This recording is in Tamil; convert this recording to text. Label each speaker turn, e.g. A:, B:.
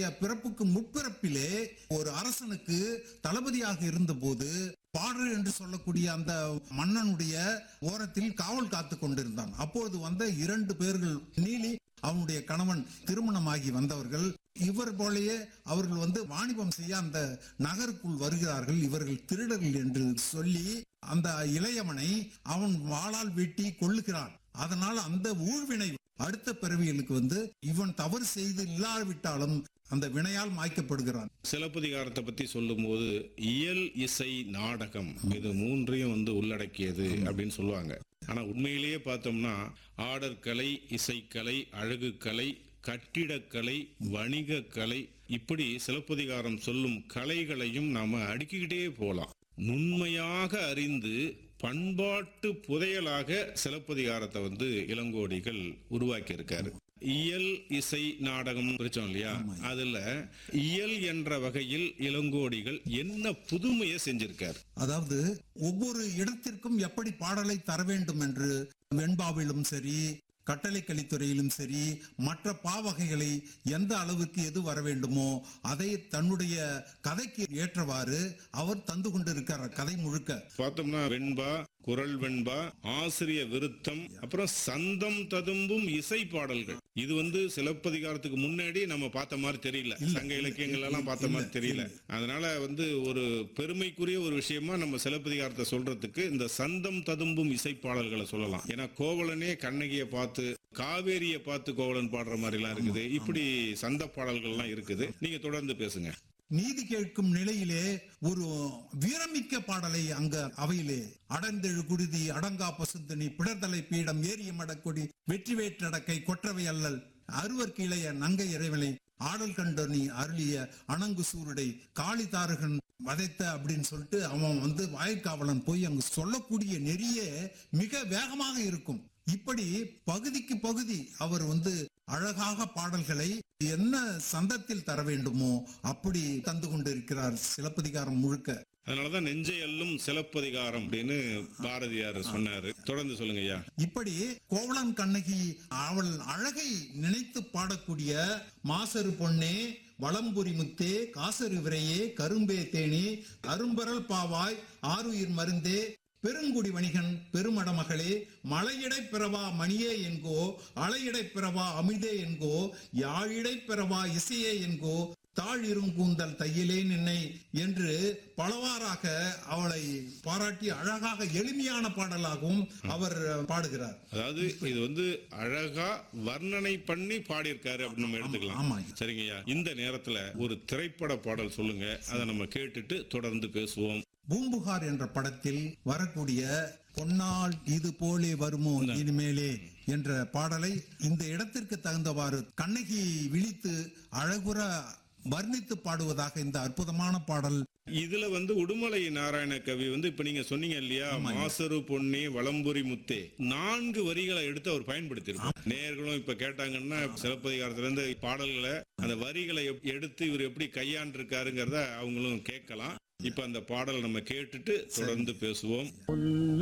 A: தன்னுடைய பிறப்புக்கு முற்பிறப்பிலே ஒரு அரசனுக்கு தளபதியாக இருந்தபோது பாடர் என்று சொல்லக்கூடிய அந்த மன்னனுடைய ஓரத்தில் காவல் காத்து கொண்டிருந்தான் அப்பொழுது வந்த இரண்டு பேர்கள் நீலி அவனுடைய கணவன் திருமணமாகி வந்தவர்கள் இவர் போலயே அவர்கள் வந்து வாணிபம் செய்ய அந்த நகருக்குள் வருகிறார்கள் இவர்கள் திருடர்கள் என்று சொல்லி அந்த இளையவனை அவன் வாளால் வெட்டி கொள்ளுகிறான் அதனால் அந்த ஊழ்வினை அடுத்த பிறவிகளுக்கு வந்து இவன் தவறு செய்து இல்லாவிட்டாலும் அந்த வினையால் மாய்க்கப்படுகிறான்
B: சிலப்பதிகாரத்தை பத்தி சொல்லும்போது இயல் இசை நாடகம் இது மூன்றையும் வந்து உள்ளடக்கியது அப்படின்னு சொல்லுவாங்க ஆனா உண்மையிலேயே பார்த்தோம்னா ஆடற்கலை இசைக்கலை அழகுக்கலை கட்டிடக்கலை வணிகக்கலை இப்படி சிலப்பதிகாரம் சொல்லும் கலைகளையும் நாம அடுக்கிக்கிட்டே போலாம் நுண்மையாக அறிந்து பண்பாட்டு புதையலாக சிலப்பதிகாரத்தை வந்து இளங்கோடிகள் உருவாக்கி இருக்காரு இயல் இசை நாடகம் பிரிச்சோம் இல்லையா அதுல இயல் என்ற வகையில் இளங்கோடிகள் என்ன புதுமையை செஞ்சிருக்காரு
A: அதாவது ஒவ்வொரு இடத்திற்கும் எப்படி பாடலை தர வேண்டும் என்று வெண்பாவிலும் சரி கட்டளை கலித்துறையிலும் சரி மற்ற பாவகைகளை எந்த அளவுக்கு எது வர வேண்டுமோ அதை தன்னுடைய கதைக்கு ஏற்றவாறு அவர் தந்து கொண்டிருக்கிறார் கதை முழுக்க
B: பார்த்தோம்னா வெண்பா குரல் வெண்பா ஆசிரிய விருத்தம் அப்புறம் சந்தம் ததும்பும் இசை பாடல்கள் இது வந்து சிலப்பதிகாரத்துக்கு முன்னாடி நம்ம பார்த்த மாதிரி தெரியல
A: இல்ல,
B: சங்க
A: இல்ல,
B: இலக்கியங்கள் எல்லாம்
A: இல்ல,
B: பார்த்த மாதிரி
A: இல்ல,
B: தெரியல
A: இல்ல.
B: அதனால வந்து ஒரு பெருமைக்குரிய ஒரு விஷயமா நம்ம சிலப்பதிகாரத்தை சொல்றதுக்கு இந்த சந்தம் ததும்பும் இசை பாடல்களை சொல்லலாம் ஏன்னா கோவலனே கண்ணகியை பார்த்து காவேரியை பார்த்து கோவலன் பாடுற மாதிரி எல்லாம் இருக்குது இப்படி சந்த பாடல்கள்லாம் இருக்குது நீங்க தொடர்ந்து பேசுங்க
A: நீதி கேட்கும் நிலையிலே ஒரு வீரமிக்க பாடலை அங்க அவையிலே அடர்ந்தெழு குருதி அடங்கா பசுந்தனி பிடர்தலை பீடம் ஏறிய மடக்கொடி வெற்றி வேற்றடக்கை கொற்றவை அல்லல் அருவர் கிளைய நங்கை இறைவனை ஆடல் கண்டனி அருளிய அணங்கு சூருடை காளி தாரகன் வதைத்த அப்படின்னு சொல்லிட்டு அவன் வந்து வாய்க்காவலன் போய் அங்கு சொல்லக்கூடிய நெறிய மிக வேகமாக இருக்கும் இப்படி பகுதிக்கு பகுதி அவர் வந்து அழகாக பாடல்களை என்ன சந்தத்தில் தர வேண்டுமோ அப்படி தந்து கொண்டிருக்கிறார் சிலப்பதிகாரம் முழுக்க
B: அதனாலதான் நெஞ்சை அல்லும் சிலப்பதிகாரம் அப்படின்னு பாரதியார் சொன்னாரு தொடர்ந்து சொல்லுங்க ஐயா
A: இப்படி கோவலன் கண்ணகி அவள் அழகை நினைத்து பாடக்கூடிய மாசரு பொன்னே வளம்புரி முத்தே காசரு விரையே கரும்பே தேனி அரும்பரல் பாவாய் ஆருயிர் மருந்தே பெருங்குடி வணிகன் பெருமடமகளே மலையிடை பிறவா மணியே என்கோ அலையிடை பிறவா அமிழ்தே என்கோ யாழிடை பிறவா இசையே என்கோ தாழ் இருங்கூந்தல் தையிலே நின்னை என்று பலவாறாக அவளை பாராட்டி அழகாக எளிமையான பாடலாகவும் அவர் பாடுகிறார்
B: அதாவது இது வந்து அழகா வர்ணனை பண்ணி பாடியிருக்காரு அப்படின்னு நம்ம எடுத்துக்கலாம்
A: ஆமா
B: சரிங்கய்யா இந்த நேரத்துல ஒரு திரைப்பட பாடல் சொல்லுங்க அதை நம்ம கேட்டுட்டு தொடர்ந்து பேசுவோம்
A: பூம்புகார் என்ற படத்தில் வரக்கூடிய பொன்னால் இது போலே வருமோ இனிமேலே என்ற பாடலை இந்த இடத்திற்கு தகுந்தவாறு கண்ணகி விழித்து அழகுற வர்ணித்து பாடுவதாக இந்த அற்புதமான பாடல்
B: இதுல வந்து உடுமலை நாராயண கவி வந்து இப்ப நீங்க சொன்னீங்க இல்லையா மாசரு பொன்னே வளம்புரி முத்தே நான்கு வரிகளை எடுத்து அவர் பயன்படுத்தியிருக்கார் நேர்களும் இப்ப கேட்டாங்கன்னா சிலப்பதிகாரத்துல இருந்து பாடல்களை அந்த வரிகளை எப்- எடுத்து இவர் எப்படி கையாண்டிருக்காருங்கிறத அவங்களும் கேட்கலாம் இப்ப அந்த பாடல் நம்ம கேட்டுட்டு தொடர்ந்து பேசுவோம்
C: பொன்ன